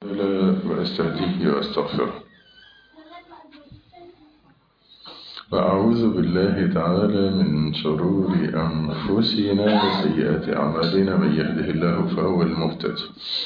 وأستهديه وأستغفره وأعوذ بالله تعالى من شرور أنفسنا وسيئات أعمالنا من يهده الله فهو المهتد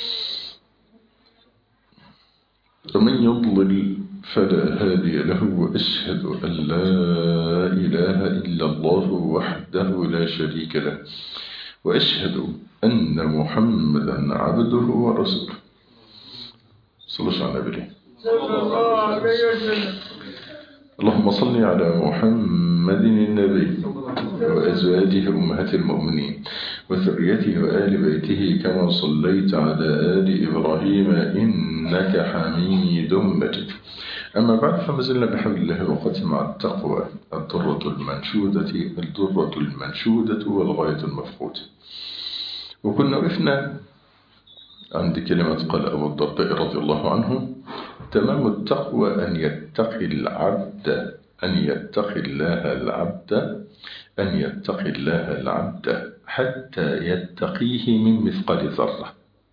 ومن يضلل فلا هادي له وأشهد أن لا إله إلا الله وحده لا شريك له وأشهد أن محمدا عبده ورسوله صلى الله عليه وسلم صلى الله عليه وسلم اللهم صل على محمد النبي وأزواجه أمهات المؤمنين وذريته وآل بيته كما صليت على آل إبراهيم إنك حميد مجيد أما بعد فما زلنا بحول الله وقت مع التقوى الضرة المنشودة الضرة المنشودة والغاية المفقودة وكنا وقفنا عند كلمة قال أبو الدرداء رضي الله عنه تمام التقوى أن يتقي العبد أن يتقي الله العبد أن يتقي الله العبد حتى يتقيه من مثقال ذرة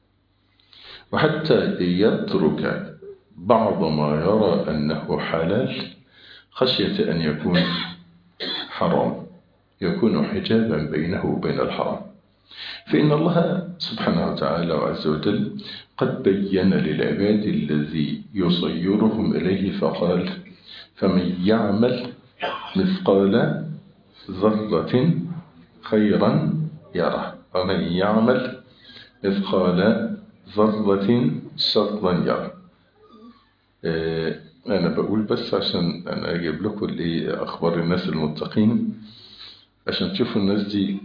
وحتى يترك بعض ما يرى أنه حلال خشية أن يكون حرام يكون حجابا بينه وبين الحرام فإن الله سبحانه وتعالى وعز وجل قد بين للعباد الذي يصيرهم إليه فقال فمن يعمل مثقال ذرة خيرا يره ومن يعمل مثقال ذرة شرا يره أنا بقول بس عشان أنا أجيب لكم أخبار الناس المتقين عشان تشوفوا الناس دي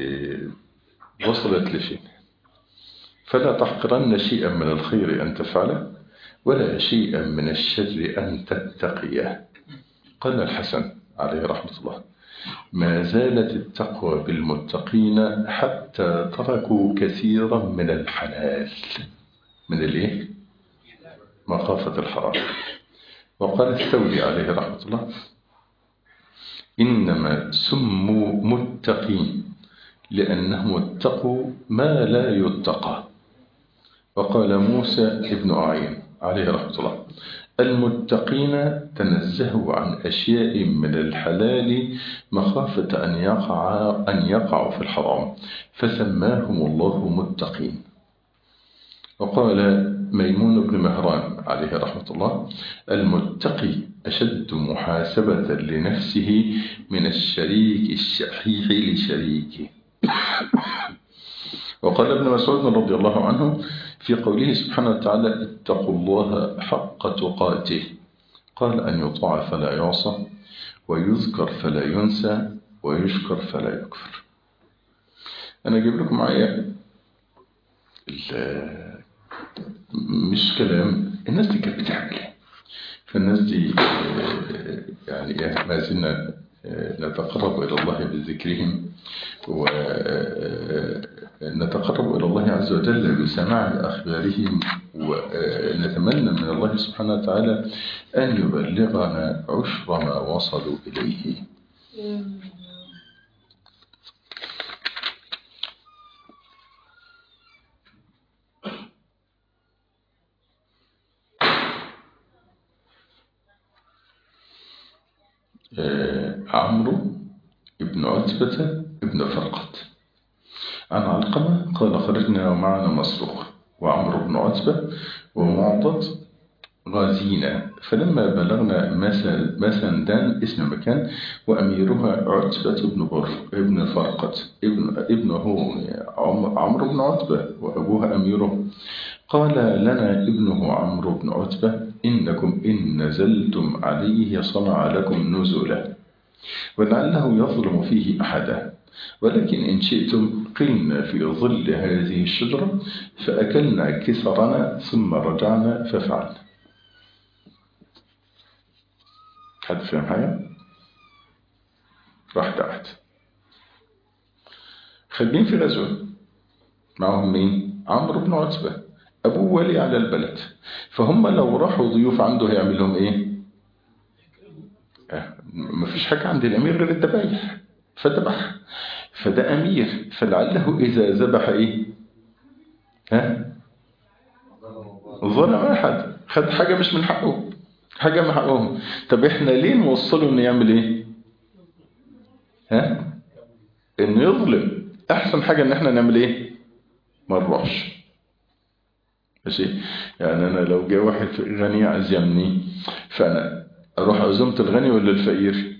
وصلت لفين فلا تحقرن شيئا من الخير أن تفعله ولا شيئا من الشر أن تتقيه قال الحسن عليه رحمة الله ما زالت التقوى بالمتقين حتى تركوا كثيرا من الحلال من الايه مخافة الحرام وقال الثوري عليه رحمة الله إنما سموا متقين لأنهم اتقوا ما لا يتقى وقال موسى ابن أعين عليه رحمة الله المتقين تنزهوا عن أشياء من الحلال مخافة أن يقع أن يقعوا في الحرام فسماهم الله متقين وقال ميمون بن مهران عليه رحمة الله المتقي أشد محاسبة لنفسه من الشريك الشحيح لشريكه وقال ابن مسعود رضي الله عنه في قوله سبحانه وتعالى اتقوا الله حق تقاته قال أن يطاع فلا يعصى ويذكر فلا ينسى ويشكر فلا يكفر أنا أجيب لكم معايا مش كلام الناس دي كانت بتعمل فالناس دي يعني ما زلنا نتقرب إلى الله بذكرهم ونتقرب إلى الله عز وجل بسماع أخبارهم ونتمنى من الله سبحانه وتعالى أن يبلغنا عشر ما وصلوا إليه عمرو ابن عتبة ابن فرقت عن علقمة قال خرجنا ومعنا مسروق وعمرو بن عتبة ومعضد غازينا فلما بلغنا مسندان اسم مكان وأميرها عتبة بن بر ابن فرقت ابن ابنه عمرو بن عتبة وأبوها أميره قال لنا ابنه عمرو بن عتبة إنكم إن نزلتم عليه صنع لكم نزلا ولعله يظلم فيه أحدا ولكن إن شئتم قلنا في ظل هذه الشجرة فأكلنا كسرنا ثم رجعنا ففعلنا حد فهم حاجة؟ راح تحت خارجين في غزوة معهم مين؟ عمرو بن عتبة أبوه ولي على البلد فهم لو راحوا ضيوف عنده هيعمل لهم إيه؟ ما فيش حاجة عند الأمير غير الذبايح فذبح فده أمير فلعله إذا ذبح إيه ها ظلم احد خد حاجه مش من حقه حاجه من حقهم طب احنا ليه نوصله انه يعمل ايه ها انه يظلم احسن حاجه ان احنا نعمل ايه ما نروحش ماشي يعني انا لو جه واحد غني عزمني فانا اروح عزمت الغني ولا الفقير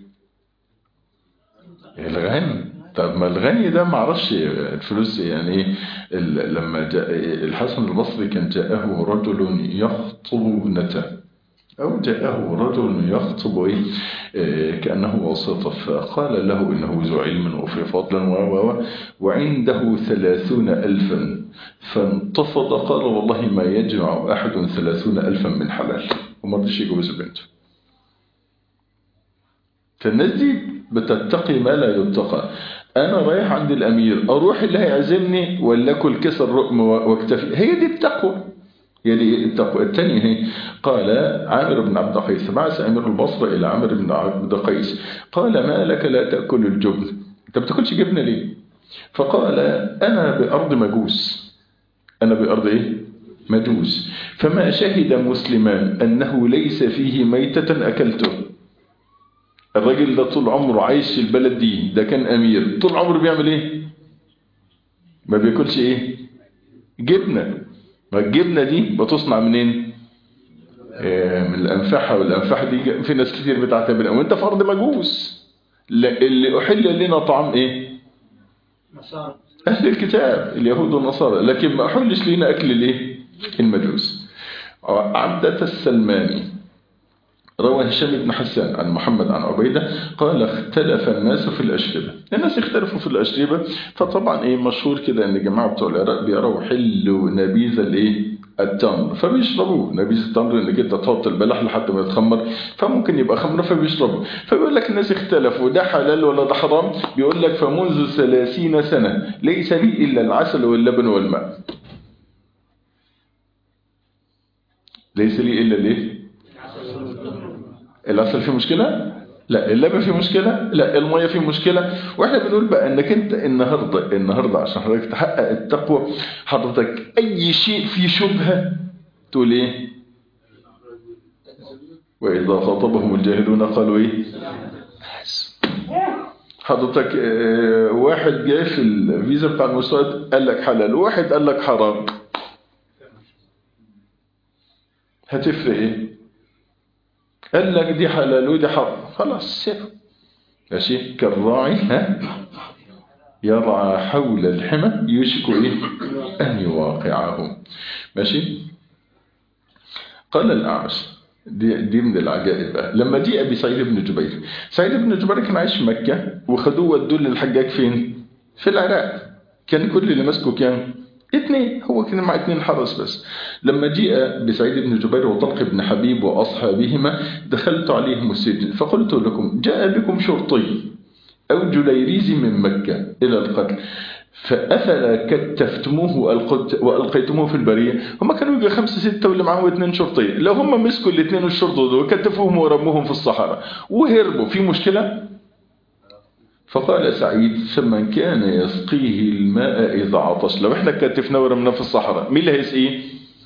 الغني طب ما الغني ده ما اعرفش الفلوس يعني ايه ال- لما جاء الحسن البصري كان جاءه رجل يخطب ابنته أو جاءه رجل يخطب إيه آه، كأنه واسطة فقال له إنه ذو علم وفي فضل و و و وعنده ثلاثون ألفا فانتفض قال والله ما يجمع أحد ثلاثون ألفا من حلال وما رضيش يجوز بنته فالناس دي بتتقي ما لا يتقى انا رايح عند الامير اروح اللي هيعزمني ولا اكل كسر رقم واكتفي هي دي التقوى هي دي التقوى الثانيه هي قال عامر بن عبد قيس بعث امير البصره الى عامر بن عبد قيس قال ما لك لا تاكل الجبن انت ما بتاكلش جبنه ليه فقال انا بارض مجوس انا بارض ايه مجوس فما شهد مسلمان انه ليس فيه ميته اكلته الراجل ده طول عمره عايش في البلد دي ده كان امير طول عمره بيعمل ايه ما بياكلش ايه جبنه ما الجبنه دي بتصنع منين آه، من الانفاحه والانفاحه دي في ناس كتير بتعتبرها وانت فرد مجوس لا، اللي احل لنا طعام ايه مسار اهل الكتاب اليهود والنصارى لكن ما احلش لنا اكل الايه المجوس عبدة السلماني روى هشام بن حسان عن محمد عن عبيدة قال اختلف الناس في الأشربة الناس اختلفوا في الأشربة فطبعا ايه مشهور كده ان الجماعة بتوع العراق بيروا حلوا نبيذ الايه التمر فبيشربوه نبيذ التمر انك انت تحط البلح لحد ما يتخمر فممكن يبقى خمره فبيشربوا فبيقول لك الناس اختلفوا ده حلال ولا ده حرام بيقول لك فمنذ ثلاثين سنة ليس لي إلا العسل واللبن والماء ليس لي إلا الايه العسل فيه مشكلة؟ لا اللبن فيه مشكلة؟ لا المية فيه مشكلة واحنا بنقول بقى انك انت النهاردة النهاردة عشان حضرتك تحقق التقوى حضرتك اي شيء فيه شبهة تقول ايه؟ واذا خاطبهم الجاهلون قالوا ايه؟ بس حضرتك آه، واحد جاي في الفيزا بتاع المستوى قال لك حلال وواحد قال لك حرام هتفرق ايه؟ قال لك دي حلال ودي حرام خلاص سيبه ماشي كالراعي ها يرعى حول الحمى يشك ايه ان يواقعه ماشي قال الاعمش دي, دي من العجائب بقى لما جاء بسعيد بن جبير سعيد بن جبير كان عايش في مكة وخدوه ودوه للحجاج فين في العراق كان كل اللي ماسكه كام اثنين هو كان مع اثنين حرس بس لما جاء بسعيد بن جبير وطلق بن حبيب وأصحابهما دخلت عليهم السجن فقلت لكم جاء بكم شرطي أو جليريزي من مكة إلى القتل فأفلا كتفتموه وألقيت- وألقيتموه في البرية هم كانوا يجوا خمسة ستة واللي معاهم اثنين شرطية لو هم مسكوا الاثنين الشرطة دول كتفوهم ورموهم في الصحراء وهربوا في مشكلة فقال سعيد فمن كان يسقيه الماء إذا عطش لو احنا كتفنا ورمنا في الصحراء مين اللي هيسقيه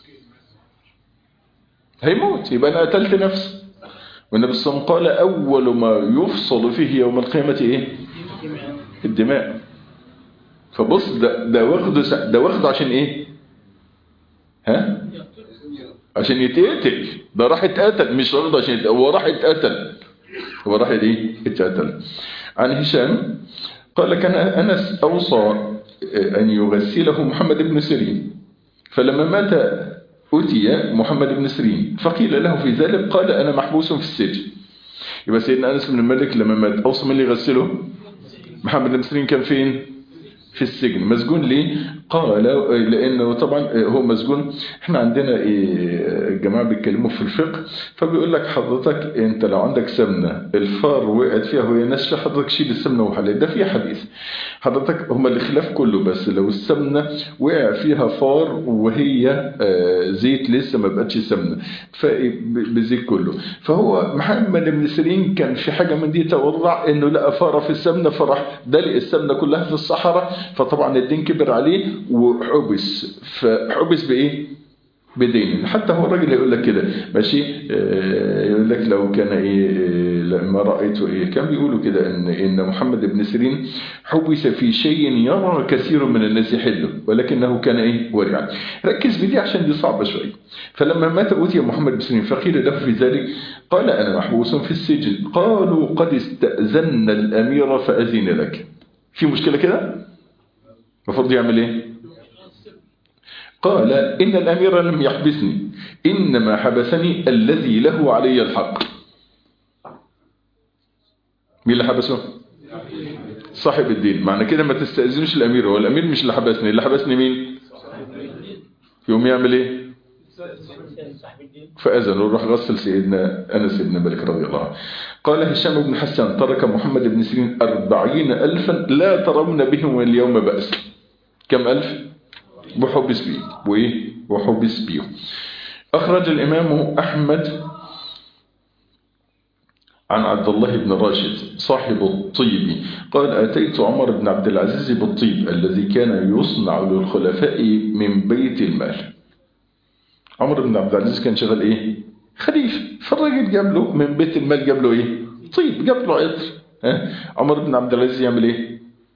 هيموت يبقى انا قتلت نفسي والنبي صلى الله عليه وسلم قال أول ما يفصل فيه يوم القيامة إيه الدماء فبص ده ده واخده سع- ده واخده عشان إيه ها عشان يتقتل ده راح يتقتل مش واخده عشان يتقتل هو راح يتقتل هو راح ايه اتقتل عن هشام قال كان أنس أوصى أن يغسله محمد بن سيرين فلما مات أتي محمد بن سيرين فقيل له في ذلك قال أنا محبوس في السجن يبقى سيدنا أنس بن مالك لما مات أوصى من اللي يغسله محمد بن سيرين كان فين في السجن مسجون ليه قال لانه طبعا هو مسجون احنا عندنا ايه الجماعه بيتكلموا في الفقه فبيقول لك حضرتك انت لو عندك سمنه الفار وقعت فيها وهي ناشفه حضرتك شيل السمنه وحلال ده في حديث حضرتك هما الخلاف كله بس لو السمنه وقع فيها فار وهي آه، زيت لسه ما بقتش سمنه فبزيت كله فهو محمد بن سيرين كان في حاجه من دي تورع انه لقى فاره في السمنه فراح دلق السمنه كلها في الصحراء فطبعا الدين كبر عليه وحبس فحبس بايه بدين حتى هو الراجل يقول لك كده ماشي آه، يقول لك لو كان ايه آه، لما رايته ايه كان بيقولوا كده ان ان محمد بن سيرين حبس في شيء يرى كثير من الناس يحله ولكنه كان ايه ورعا ركز بدي عشان دي صعبه شويه فلما مات اوتي محمد بن سيرين فقيل له في ذلك قال انا محبوس في السجن قالوا قد استاذنا الامير فاذن لك في مشكله كده المفروض يعمل ايه قال إن الأمير لم يحبسني إنما حبسني الذي له علي الحق مين اللي حبسه صاحب الدين معنى كده ما تستأذنش الأمير هو الأمير مش اللي حبسني اللي حبسني مين يوم يعمل ايه فأذن وراح غسل سيدنا أنس بن مالك رضي الله عنه قال هشام بن حسان ترك محمد بن سيرين أربعين ألفا لا ترون بهم اليوم بأس كم ألف وحبس بيه وإيه وحبس بيه أخرج الإمام أحمد عن عبد الله بن راشد صاحب الطيب قال أتيت عمر بن عبد العزيز بالطيب الذي كان يصنع للخلفاء من بيت المال عمر بن عبد العزيز كان شغال إيه خليفة فالراجل جاب له من بيت المال جاب له إيه طيب جاب له عطر ها؟ عمر بن عبد العزيز يعمل إيه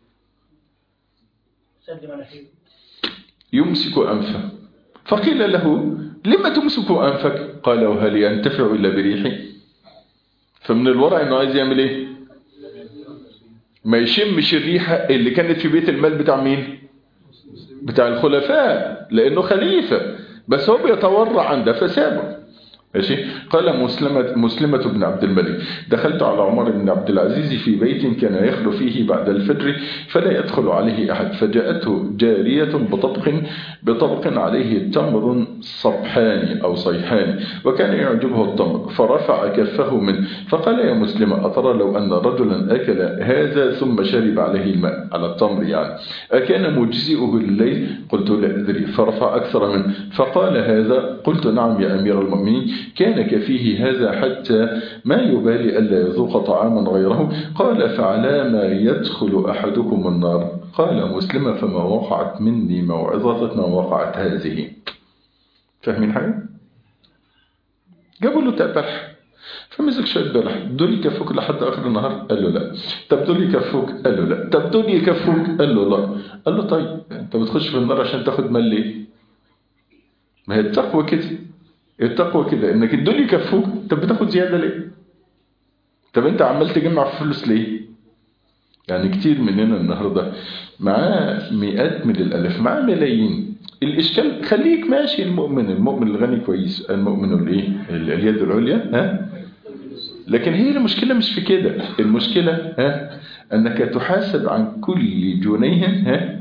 سد مناخيره يمسك أنفه فقيل له لما تمسك أنفك قال وهل ينتفع إلا بريحي فمن الورع أنه عايز يعمل إيه ما يشمش الريحة اللي كانت في بيت المال بتاع مين بتاع الخلفاء لأنه خليفة بس هو بيتورع عن ده فسابه ماشي قال مسلمة, مسلمة بن عبد الملك دخلت على عمر بن عبد العزيز في بيت كان يخلو فيه بعد الفجر فلا يدخل عليه أحد فجاءته جارية بطبق بطبق عليه تمر صبحان أو صيحان وكان يعجبه التمر فرفع كفه منه فقال يا مسلمة أترى لو أن رجلا أكل هذا ثم شرب عليه الماء على التمر يعني أكان مجزئه الليل قلت لا أدري فرفع أكثر منه فقال هذا قلت نعم يا أمير المؤمنين كان كفيه هذا حتى ما يبالي ألا يذوق طعاما غيره قال فعلى ما يدخل أحدكم النار قال مسلمة فما وقعت مني موعظة ما وقعت هذه فاهمين حاجة؟ جابوا له تاء بلح فمسك شوية بلح دول يكفوك لحد آخر النهار قال له لا طب دول يكفوك قال له لا طب دول يكفوك قال له لا قال له طيب انت بتخش في النار عشان تاخد مال ليه ما هي التقوى كده التقوى كده انك الدول يكفوك طب بتاخد زيادة ليه طب انت عمال تجمع فلوس ليه يعني كتير مننا النهاردة معاه مئات من الألف معاه ملايين الإشكال خليك ماشي المؤمن المؤمن الغني كويس المؤمن الايه اليد العليا ها لكن هي المشكلة مش في كده المشكلة ها أنك تحاسب عن كل جنيه ها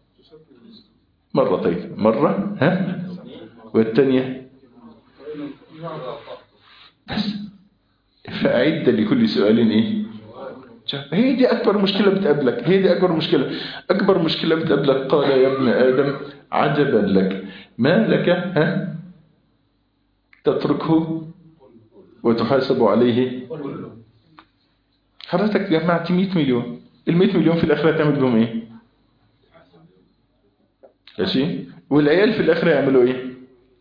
مرتين مرة ها والثانية بس فأعد لكل سؤال إيه هي دي أكبر مشكلة بتقابلك هي دي أكبر مشكلة أكبر مشكلة بتقابلك قال يا ابن آدم عجبا لك ما لك ها تتركه وتحاسب عليه حضرتك جمعت 100 مليون ال 100 مليون في الآخرة تعمل بهم إيه ماشي والعيال في الآخرة يعملوا إيه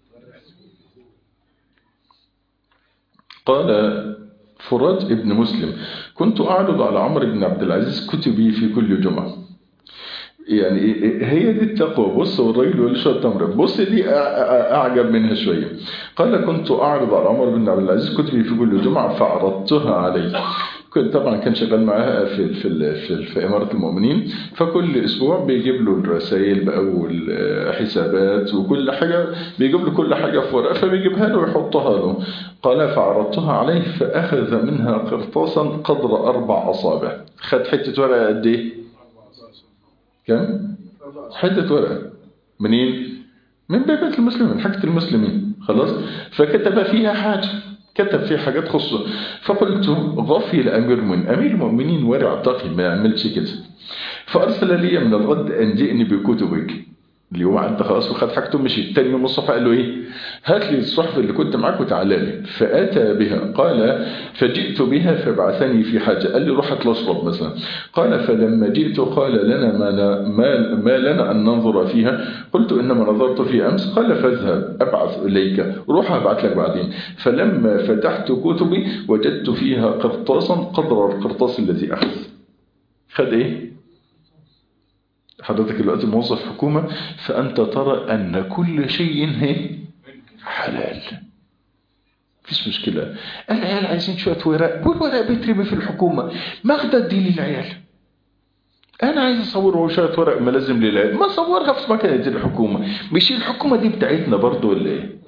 قال فرات ابن مسلم كنت أعرض على عمرو بن عبد العزيز كتبي في كل جمعة يعني هي دي التقوى بص والراجل يقول شويه تمر بص دي اعجب منها شويه قال كنت اعرض على عمر بن عبد العزيز كتبي في كل جمعه فعرضتها عليه كنت طبعا كان شغال معاها في في في, في اماره المؤمنين فكل اسبوع بيجيب له الرسائل بقى والحسابات وكل حاجه بيجيب له كل حاجه في ورقه فبيجيبها له ويحطها له قال فعرضتها عليه فاخذ منها قرطاسا قدر اربع اصابع خد حته ورقه قد ايه كم حته ورقه منين من بيت المسلمين حاجه المسلمين خلاص فكتب فيها حاجه كتب فيه حاجات تخصه فقلت غفل أمير من أمير المؤمنين ورع تقي ما يعملش كده فأرسل لي من الغد أن جئني بكتبك اليوم عدى خلاص وخد حاجته مشي تاني يوم الصبح قال له ايه هات لي الصحف اللي كنت معاك وتعالى لي فاتى بها قال فجئت بها فبعثني في حاجه قال لي روح اطلع اشرب مثلا قال فلما جئت قال لنا ما, ما, ما لنا ان ننظر فيها قلت انما نظرت في امس قال فاذهب ابعث اليك روح ابعث لك بعدين فلما فتحت كتبي وجدت فيها قرطاسا قدر القرطاس الذي اخذ خد ايه حضرتك دلوقتي موظف حكومة فأنت ترى أن كل شيء هي حلال مفيش مشكلة العيال عايزين شوية ورق والورق بيترمي في الحكومة ماخدة دي للعيال أنا عايز أصوره شوية ورق ملازم للعيال ما أصورها في مكانة دي الحكومة مش الحكومة دي بتاعتنا برضو ولا إيه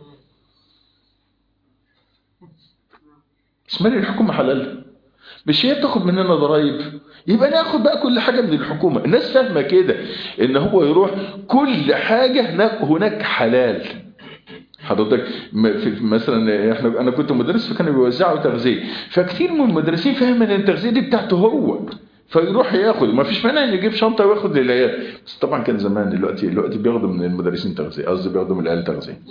اسمها الحكومة حلال مش هي بتاخد مننا ضرائب يبقى ناخد بقى كل حاجة من الحكومة الناس فاهمة كده ان هو يروح كل حاجة هناك, هناك حلال حضرتك مثلا احنا انا كنت مدرس فكانوا بيوزعوا تغذيه فكتير من المدرسين فاهم ان التغذيه دي بتاعته هو فيروح ياخد ما فيش مانع ان يجيب شنطه وياخد للعيال بس طبعا كان زمان دلوقتي دلوقتي بياخدوا من المدرسين تغذيه قصدي بياخدوا من العيال تغذيه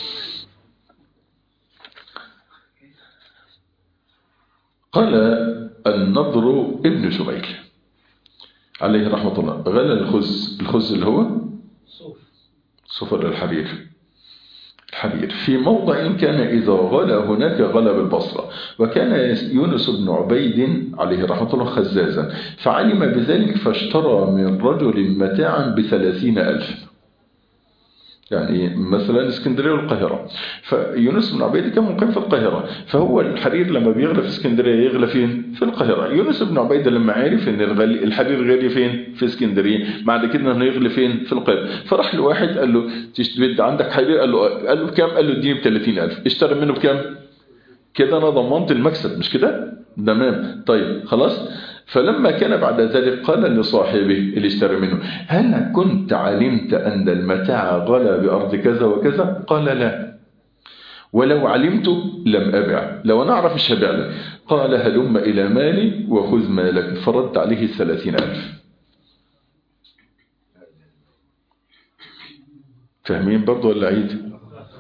قال النضر ابن شميل عليه رحمة الله غلى الخز الخز اللي هو صفر الحرير الحرير في موضع كان إذا غلى هناك غلى بالبصرة وكان يونس بن عبيد عليه رحمة الله خزازا فعلم بذلك فاشترى من رجل متاعا بثلاثين ألف يعني مثلا اسكندريه والقاهره فيونس بن عبيد كان مقيم في القاهره فهو الحرير لما بيغلى في اسكندريه يغلى فين في القاهره يونس بن عبيد لما عرف ان الحرير غالي فين في اسكندريه بعد كده انه يغلى فين في القاهره فراح لواحد قال له تشتري عندك حرير قال له قال له بكام قال له اديني ب 30000 اشترى منه بكام كده انا ضمنت المكسب مش كده تمام طيب خلاص فلما كان بعد ذلك قال لصاحبه اللي اشترى منه هل كنت علمت أن المتاع غلى بأرض كذا وكذا قال لا ولو علمت لم أبع لو أنا أعرف مش هبيع لك قال هلم إلى مالي وخذ مالك فرد عليه الثلاثين ألف فاهمين برضو ولا عيد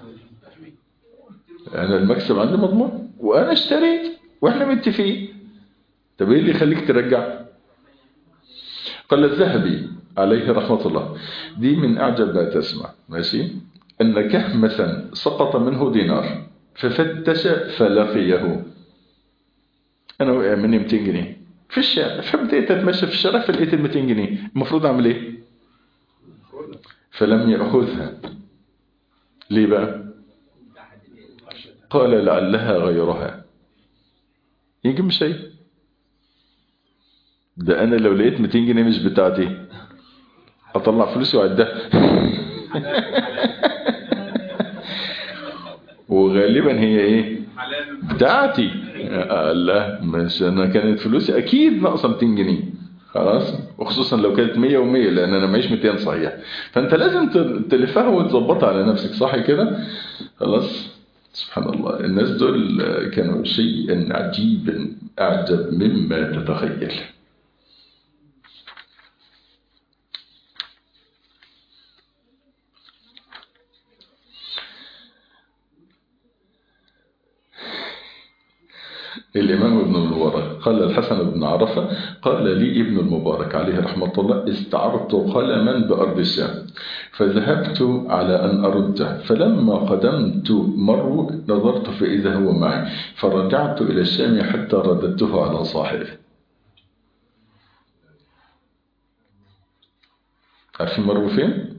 أنا المكسب عندي مضمون وأنا اشتريت وإحنا متفقين طب ايه اللي يخليك ترجع قال الذهبي عليه رحمة الله دي من أعجب ما تسمع ماشي أن كهمة سقط منه دينار ففتش فلقيه أنا وقع مني 200 جنيه في الشارع فبدأت أتمشى في الشارع فلقيت ال 200 جنيه المفروض أعمل إيه؟ فلم يأخذها ليه بقى؟ قال لعلها غيرها يجي مش شيء ده انا لو لقيت 200 جنيه مش بتاعتي اطلع فلوسي واعدها وغالبا هي ايه بتاعتي لا مش انا كانت فلوسي اكيد ناقصه 200 جنيه خلاص وخصوصا لو كانت 100 و100 لان انا معيش 200 صحيح فانت لازم تلفها وتظبطها على نفسك صح كده خلاص سبحان الله الناس دول كانوا شيئا عجيبا اعجب مما تتخيل الإمام ابن المبارك قال الحسن بن عرفة قال لي ابن المبارك عليه رحمة الله استعرت قلما بأرض الشام فذهبت على أن أرده فلما قدمت مرو نظرت فإذا هو معي فرجعت إلى الشام حتى رددته على صاحبه عارفين مرو فين؟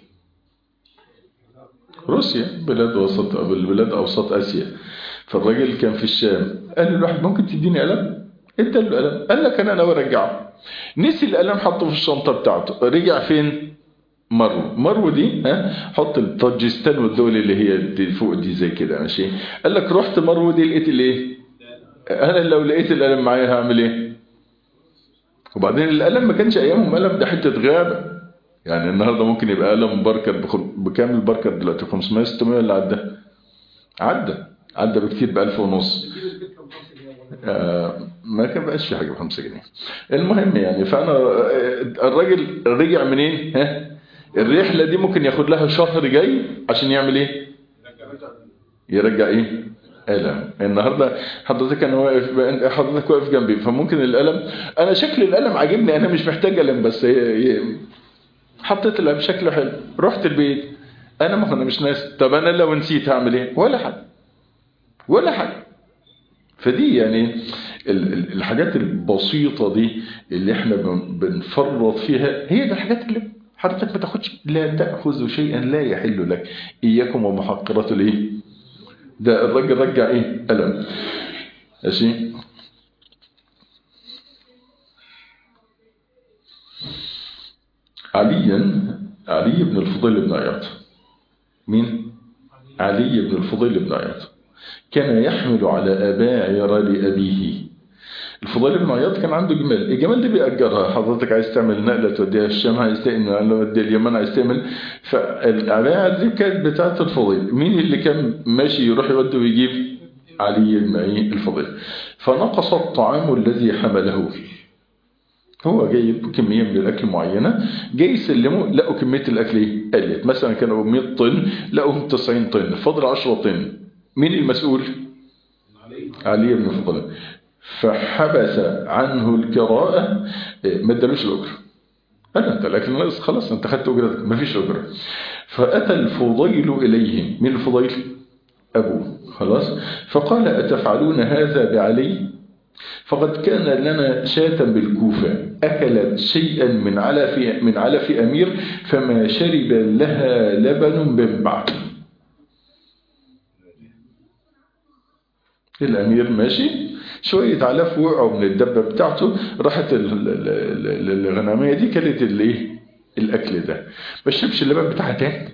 روسيا بلاد وسط بلاد أوسط آسيا فالراجل كان في الشام قال له الواحد ممكن تديني قلم ادى له قلم قال لك انا ناوي ارجعه نسي القلم حطه في الشنطه بتاعته رجع فين مرو مرو دي ها حط الطاجستان والدول اللي هي دي فوق دي زي كده ماشي قال لك رحت مرو دي لقيت الايه انا لو لقيت القلم معايا هعمل ايه وبعدين القلم ما كانش ايامهم قلم ده حته غابه يعني النهارده ممكن يبقى قلم بركر بكام البركر دلوقتي 500 600 ولا عدى عدى عدى بكتير ب 1000 ونص آه ما كان بقاش في حاجه ب 5 جنيه المهم يعني فانا الراجل رجع منين ها الرحلة دي ممكن ياخد لها شهر جاي عشان يعمل ايه يرجع ايه ألم النهاردة حضرتك أنا واقف حضرتك واقف جنبي فممكن الألم أنا شكل الألم عاجبني أنا مش محتاج ألم بس هي- هي- حطيت الألم شكله حلو رحت البيت أنا ما أنا مش ناس طب أنا لو نسيت هعمل إيه ولا حاجة ولا حاجة فدي يعني ال- ال- الحاجات البسيطة دي اللي احنا بن- بنفرط فيها هي دي الحاجات اللي حضرتك ما تاخدش لا تأخذ شيئا لا يحل لك إياكم ومحقرات الايه ده الراجل رجع ايه ألم ماشي عليا علي بن الفضيل بن عياض مين علي بن الفضيل بن عياض كان يحمل على أباعر لأبيه الفضيل بن عياض كان عنده جمال الجمال دي بيأجرها حضرتك عايز تعمل نقلة توديها الشام عايز تعمل توديها اليمن عايز تعمل فالأباعر دي كانت بتاعت الفضيل مين اللي كان ماشي يروح يودي ويجيب علي بن إيه الفضيل فنقص الطعام الذي حمله هو جايب كمية من الأكل معينة جاي يسلمه لقوا كمية الأكل إيه؟ قلت مثلا كانوا 100 طن لقوا 90 طن فضل 10 طن مين المسؤول؟ علي بن فضل فحبس عنه القراءة إيه، ما ادالوش الأجر قال أنت الأكل ناقص خلاص أنت خدت أجرتك ما فيش أجرة فأتى الفضيل إليهم مين الفضيل؟ أبوه خلاص فقال أتفعلون هذا بعلي فقد كان لنا شاة بالكوفة أكلت شيئا من علف من علف أمير فما شرب لها لبن من بعد الأمير ماشي شوية علف وقعوا من الدبة بتاعته راحت ال- ال- ال- الغنمية دي كلت الايه الأكل ده ما شربش اللبن بتاعها تاني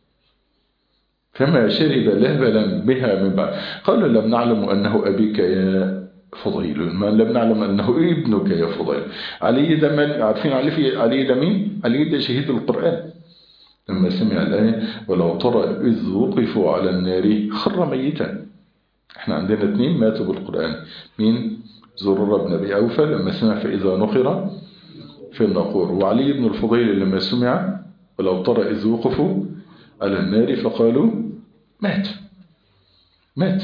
فما شرب لبنا بها من بعد قالوا لم نعلم أنه أبيك يا فضيل ما لم نعلم أنه ابنك يا فضيل علي ده من عارفين علي في علي ده مين علي ده شهيد القرآن لما سمع الآية ولو ترى إذ وقفوا على النار خر ميتا احنا عندنا اثنين ماتوا بالقرآن مين زرر بن أبي أوفى لما سمع فإذا نقر في النقور وعلي بن الفضيل لما سمع ولو ترى إذ وقفوا على النار فقالوا مات مات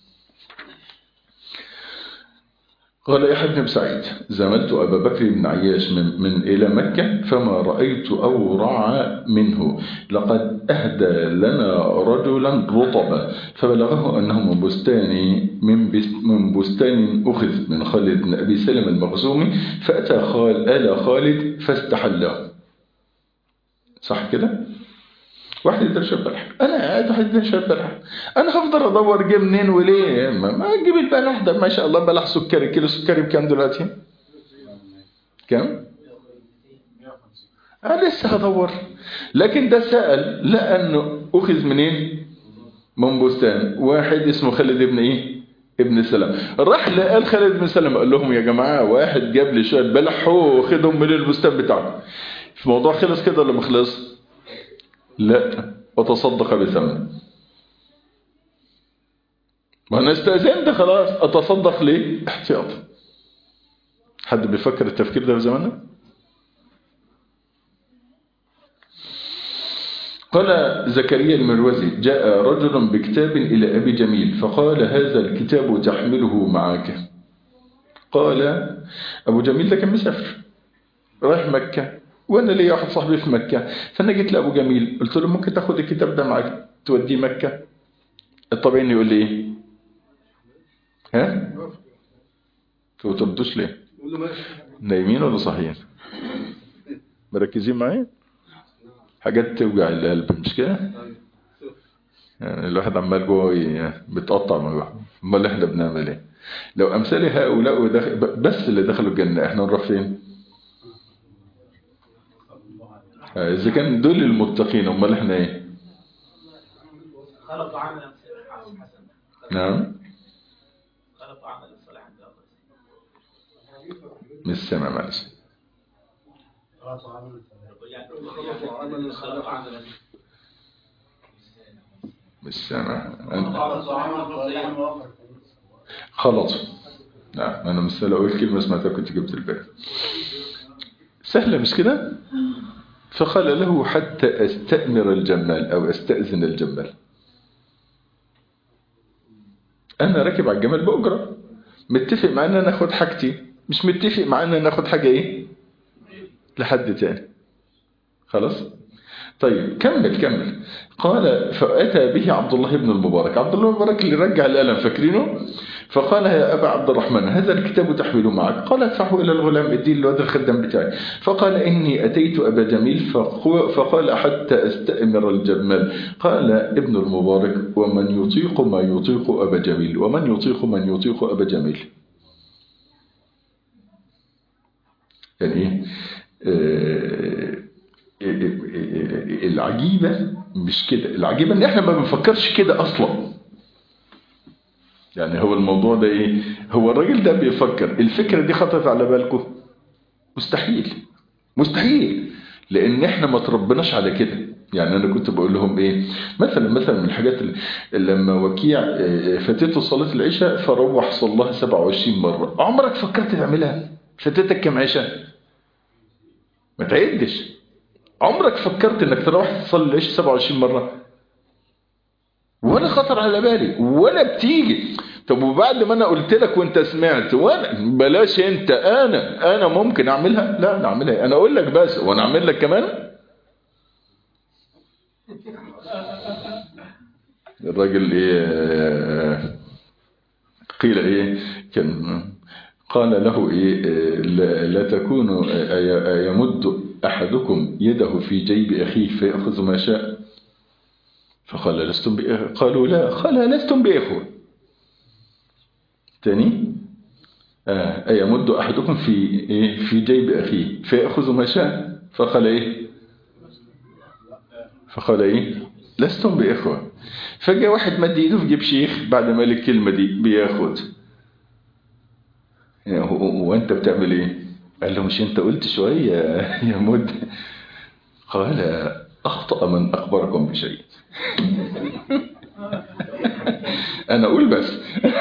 قال يحيى بن سعيد زملت أبا بكر بن عياش من, من إلى مكة فما رأيت أورع منه لقد أهدى لنا رجلا رطبا فبلغه أنه من بستان من, بس من بستان أخذ من خالد بن أبي سلم المخزومي فأتى خال آل خالد فاستحله صح كده؟ واحد يقدر يشرب بلح انا قاعد واحد يقدر يشرب بلح انا هفضل ادور جه منين وليه ما, ما اجيب البلح ده ما شاء الله بلح سكري كيلو سكري بكام دلوقتي كام انا لسه هدور لكن ده سأل لانه اخذ منين من بستان واحد اسمه خالد ابن ايه ابن سلام راح لقال خالد بن سلام قال لهم يا جماعه واحد جاب لي شويه بلح هو خدهم من البستان بتاعه في موضوع خلص كده ولا ما خلص لا وتصدق بثمن ما انا استأذنت خلاص اتصدق ليه احتياطا حد بيفكر التفكير ده في زماننا قال زكريا المروزي جاء رجل بكتاب إلى أبي جميل فقال هذا الكتاب تحمله معك قال أبو جميل ده كان مسافر رايح مكة وانا ليا واحد صاحبي في مكة فانا جيت لابو جميل قلت له ممكن تاخد الكتاب ده معاك توديه مكة الطبيعي انه يقول لي ايه ها ما تردوش ليه نايمين ولا صاحيين مركزين معايا حاجات توجع القلب مش كده يعني الواحد عمال جوه ي- بتقطع من جوه امال احنا بنعمل ايه لو امثال هؤلاء ودخل بس اللي دخلوا الجنه احنا نروح فين إذا كان دول المتقين أمال إحنا إيه؟ خلطوا عملا حسنا نعم خلطوا عملا صالحا مش سامع معلش يعني خلطوا عملا مش سامع خلطوا عملا صالحا خلطوا نعم أنا مش لو أقول كلمة سمعتها كنت جبت الباقي سهلة مش كده؟ فقال له حتى أستأمر الجمال أو أستأذن الجمال أنا راكب على الجمال بأجرة متفق مع أن أنا أخد حاجتي مش متفق مع أن أنا أخد حاجة إيه لحد تاني خلاص طيب كمل كمل قال فأتى به عبد الله بن المبارك عبد الله بن المبارك اللي رجع القلم فاكرينه فقال يا أبا عبد الرحمن هذا الكتاب تحمله معك قال ادفعه إلى الغلام اديه لواد الخدام بتاعي فقال إني أتيت أبا جميل فقو- فقال حتى أستأمر الجمال قال ابن المبارك ومن يطيق ما يطيق أبا جميل ومن يطيق من يطيق أبا جميل يعني ايه آه، العجيبة مش كده العجيبة ان احنا ما بنفكرش كده اصلا يعني هو الموضوع ده ايه هو الراجل ده بيفكر الفكرة دي خطرت على بالكم مستحيل مستحيل لان احنا ما تربناش على كده يعني انا كنت بقول لهم ايه مثلا مثلا من الحاجات اللي لما وكيع آه، فاتته صلاة العشاء فروح صلاها 27 مرة عمرك فكرت تعملها فاتتك كم عشاء ما تعدش عمرك فكرت انك تروح تصلي العشاء 27 مرة ولا خطر على بالي ولا بتيجي طب وبعد ما انا قلت لك وانت سمعت وانا بلاش انت انا انا ممكن اعملها لا انا اعملها انا اقول لك بس وانا اعمل لك كمان الراجل ايه قيل ايه كان قال له ايه لا, لا تكون يمد احدكم يده في جيب اخيه فياخذ ما شاء فقال لستم بإخوة قالوا لا قال لستم بإخوة تاني آه أيمد أحدكم في إيه في جيب أخيه فيأخذ ما شاء فقال إيه فقال إيه لستم بإخوة فجاء واحد مد ايده في جيب شيخ بعد ما قال الكلمة دي بياخد يعني وانت بتعمل ايه قال له مش انت قلت شوية يا مد قال اخطأ من اخبركم بشيء انا اقول بس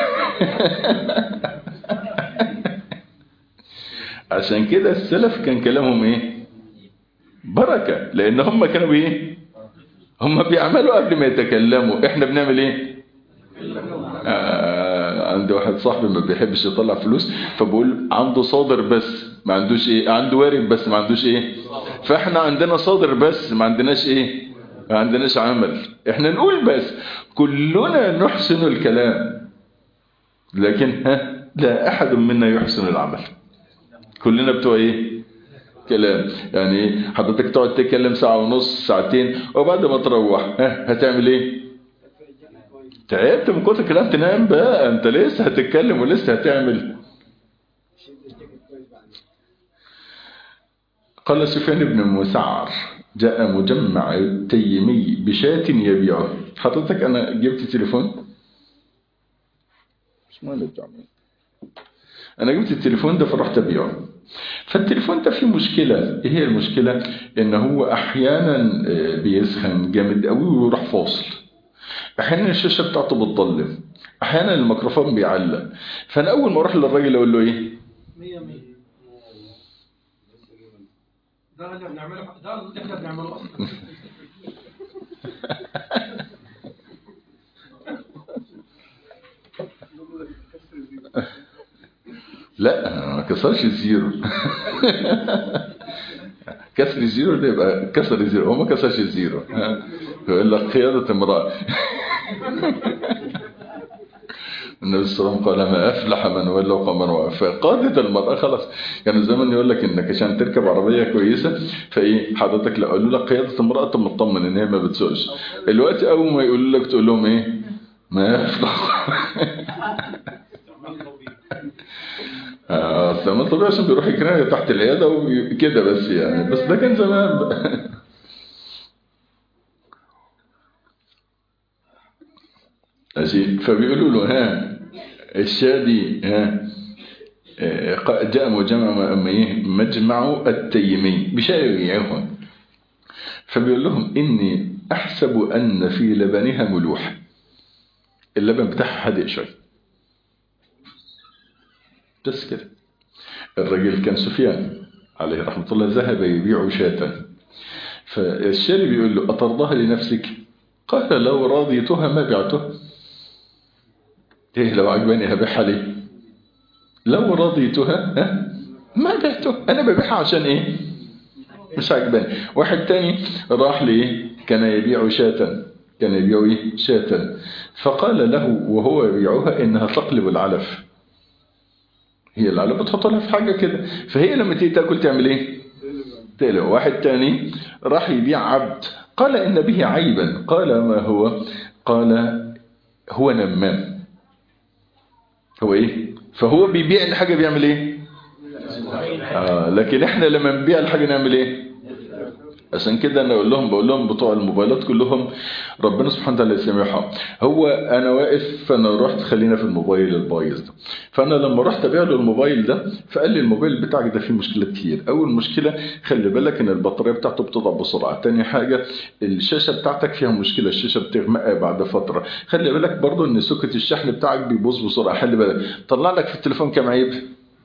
عشان كده السلف كان كلامهم ايه بركة لان هم كانوا بايه هم بيعملوا قبل ما يتكلموا احنا بنعمل ايه آه عندي واحد صاحبي ما بيحبش يطلع فلوس فبقول عنده صادر بس ما عندوش ايه عنده وارد بس ما عندوش ايه فاحنا عندنا صادر بس ما عندناش ايه ما عندناش عمل احنا نقول بس كلنا نحسن الكلام لكن ها لا احد منا يحسن العمل كلنا بتوع ايه كلام يعني حضرتك تقعد تتكلم ساعة ونص ساعتين وبعد ما تروح ها هتعمل ايه تعبت من كتر الكلام تنام بقى انت لسه هتتكلم ولسه هتعمل قال سفيان بن مسعر جاء مجمع التيمي بشاة يبيعه حضرتك انا جبت تليفون مش مالك جامعي انا جبت التليفون ده فرحت ابيعه فالتليفون ده فيه مشكلة ايه هي المشكلة ان هو احيانا بيسخن جامد قوي ويروح فاصل احيانا الشاشة بتاعته بتضلم احيانا الميكروفون بيعلق فانا اول ما اروح للراجل اقول له ايه مية مية ده اللي بنعمله ده اللي احنا بنعمله اصلا لا ما كسرش الزيرو كسر الزيرو ده يبقى كسر الزيرو هو ما كسرش الزيرو يقول لك قيادة امرأة النبي صلى الله عليه وسلم قال ما أفلح من ولى قمر فقادة المرأة خلاص كان زمان يقول لك إنك عشان تركب عربية كويسة فإيه حضرتك لو قالوا لك قيادة امرأة طب مطمن إن هي ما بتسوقش الوقت أول ما يقولوا لك تقول لهم إيه ما أفلح استعمال طبيعي عشان بيروح يكرهها تحت العيادة وكده بس يعني بس ده كان زمان بقى ماشي فبيقولوا له ها الشادي ها جاء مجمع مجمع التيمي بشايعهم فبيقول لهم إني أحسب أن في لبنها ملوح اللبن بتاعها حادق شويه بس كده الرجل كان سفيان عليه رحمة الله ذهب يبيع شاة فالشاري بيقول له أترضاها لنفسك قال لو راضيتها ما بعتها ايه لو عجباني هبيعها ليه لو رضيتها ها ما بعتها انا ببيعها عشان ايه مش عجباني واحد تاني راح ليه كان يبيع شاة كان يبيع ايه شاة فقال له وهو يبيعها انها تقلب العلف هي العلف بتحط لها في حاجة كده فهي لما تيجي تاكل تعمل ايه تقلب واحد تاني راح يبيع عبد قال ان به عيبا قال ما هو قال هو نمام هو ايه فهو بيبيع الحاجة بيعمل ايه آه لكن احنا لما نبيع الحاجة نعمل ايه عشان كده انا اقول لهم بقول لهم بتوع الموبايلات كلهم ربنا سبحانه وتعالى يسامحهم هو انا واقف فانا رحت خلينا في الموبايل البايظ ده فانا لما رحت ابيع له الموبايل ده فقال لي الموبايل بتاعك ده فيه مشكلات كتير اول مشكله خلي بالك ان البطاريه بتاعته بتضعف بسرعه تاني حاجه الشاشه بتاعتك فيها مشكله الشاشه بتغمق بعد فتره خلي بالك برضو ان سوكت الشحن بتاعك بيبوظ بسرعه خلي بالك طلع لك في التليفون كام عيب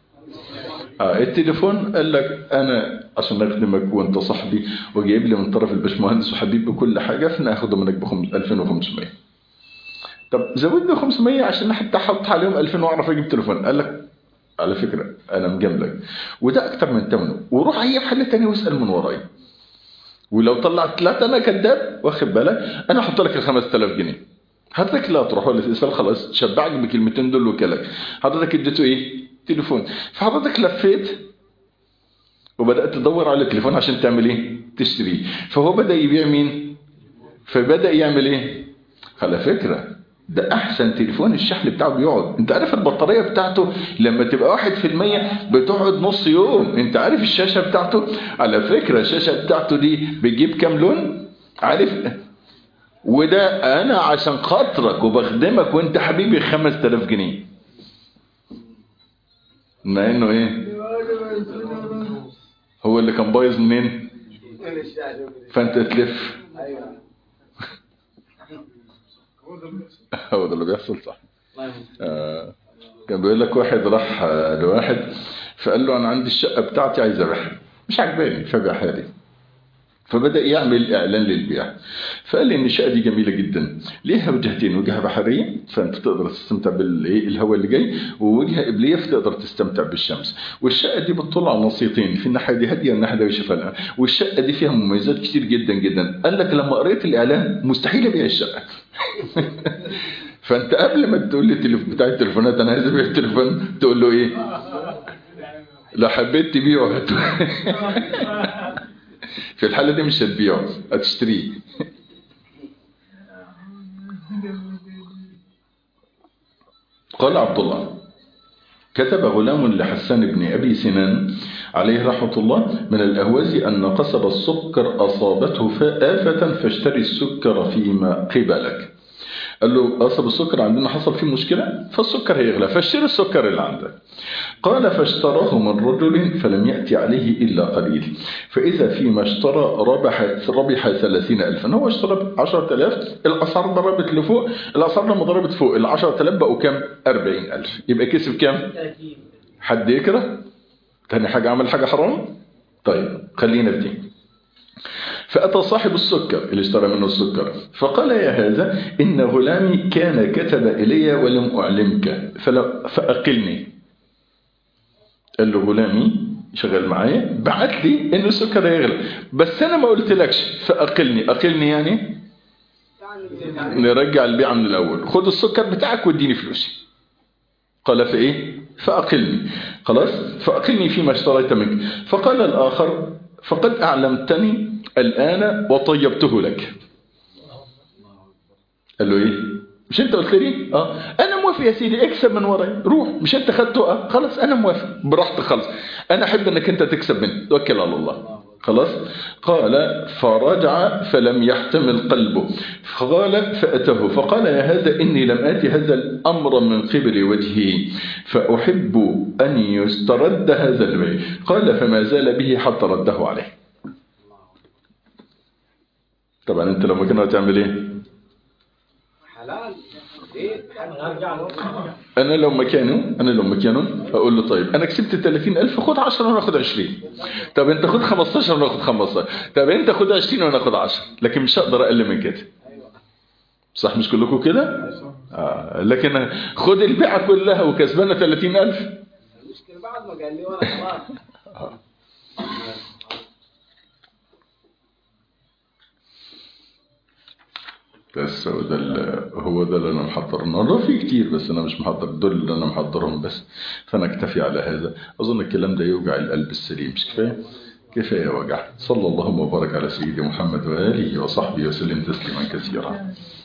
آه التليفون قال لك انا عشان اخدمك وانت صاحبي وجايب لي من طرف الباشمهندس وحبيب بكل حاجه فانا هاخده منك ب 2500 طب زودني 500 عشان حتى احط عليهم 2000 واعرف اجيب تليفون قال لك على فكره انا مجاملك وده اكتر من ثمنه وروح اي محل تاني واسال من ورايا ولو طلعت طلعت انا كذاب واخد بالك انا احط لك ال 5000 جنيه حضرتك لا تروح ولا تسال خلاص شبعك بكلمتين دول وكلك حضرتك اديته ايه تليفون فحضرتك لفيت وبدات تدور على التليفون عشان تعمل ايه تشتريه فهو بدا يبيع مين فبدا يعمل ايه على فكره ده احسن تليفون الشحن بتاعه بيقعد انت عارف البطاريه بتاعته لما تبقى واحد في المية بتقعد نص يوم انت عارف الشاشه بتاعته على فكره الشاشه بتاعته دي بتجيب كام لون عارف وده انا عشان خاطرك وبخدمك وانت حبيبي 5000 جنيه مع انه ايه هو اللي كان بايظ منين فانت تلف هو ده اللي بيحصل صح آه. كان بيقول لك واحد راح لواحد فقال له انا عندي الشقه بتاعتي عايز ابيعها مش عجباني فبيعها لي فبدأ يعمل إعلان للبيع فقال لي إن الشقة دي جميلة جدا ليها وجهتين وجهة بحرية فأنت تقدر تستمتع بالهواء اللي جاي ووجهة قبلية فتقدر تستمتع بالشمس والشقة دي بتطل على نصيتين في الناحية دي هادية والناحية دي شفالها والشقة دي فيها مميزات كتير جدا جدا قال لك لما قريت الإعلان مستحيل أبيع الشقة فأنت قبل ما تقول لي التليفون بتاع التليفونات أنا عايز أبيع التليفون تقول له إيه لو حبيت تبيعه هاته في الحالة دي مش هتبيعه هتشتريه قال عبد الله كتب غلام لحسان بن أبي سنان عليه رحمة الله من الأهواز أن قصب السكر أصابته آفة فاشتري السكر فيما قبلك قال له قصب السكر عندنا حصل فيه مشكلة فالسكر هيغلى فاشتري السكر اللي عندك قال فاشتراه من رجل فلم يأتي عليه إلا قليل فإذا فيما اشترى ربح ربح ثلاثين ألفا هو اشترى عشرة ألاف الأسعار ضربت لفوق الأسعار لما ضربت فوق العشرة ألاف بقوا كام أربعين ألف يبقى كسب كام حد يكره تاني حاجة عمل حاجة حرام طيب خلينا في دي فأتى صاحب السكر اللي اشترى منه السكر فقال يا هذا إن غلامي كان كتب إلي ولم أعلمك فلا فأقلني قال له غلامي شغال معايا بعت لي إن السكر هيغلى بس أنا ما قلتلكش فأقلني أقلني يعني نرجع البيعة من الأول خد السكر بتاعك واديني فلوسي قال فإيه فأقلني خلاص فأقلني فيما اشتريت منك فقال الآخر فقد أعلمتني الآن وطيبته لك قال له إيه مش أنت قلت لي آه أنا موافق يا سيدي اكسب من وراي روح مش أنت خدته آه خلاص أنا موافق براحتك خلاص أنا أحب أنك أنت تكسب مني توكل على الله خلاص قال فرجع فلم يحتمل قلبه قال فأته فقال يا هذا إني لم آتي هذا الأمر من قبل وجهه فأحب أن يسترد هذا البيع قال فما زال به حتى رده عليه طبعا انت لما كنا هتعمل ايه حلال انا لو مكانه انا لو مكانه هقول له طيب انا كسبت 30000 خد 10 وانا اخد 20 طب انت خد 15 وانا اخد 15 طب انت خد 20 وانا اخد 10 لكن مش هقدر اقل من كده صح مش كلكم كده آه. لكن خد البيعه كلها وكسبانه 30000 المشكلة بعد ما قال لي وانا خلاص بس هو ده ال- هو ده اللي انا محضر النهارده في كتير بس انا مش محضر دول اللي انا محضرهم بس فانا اكتفي على هذا اظن الكلام ده يوجع القلب السليم مش كفايه كفايه وجع صلى الله وبارك على سيدي محمد واله وصحبه وسلم تسليما كثيرا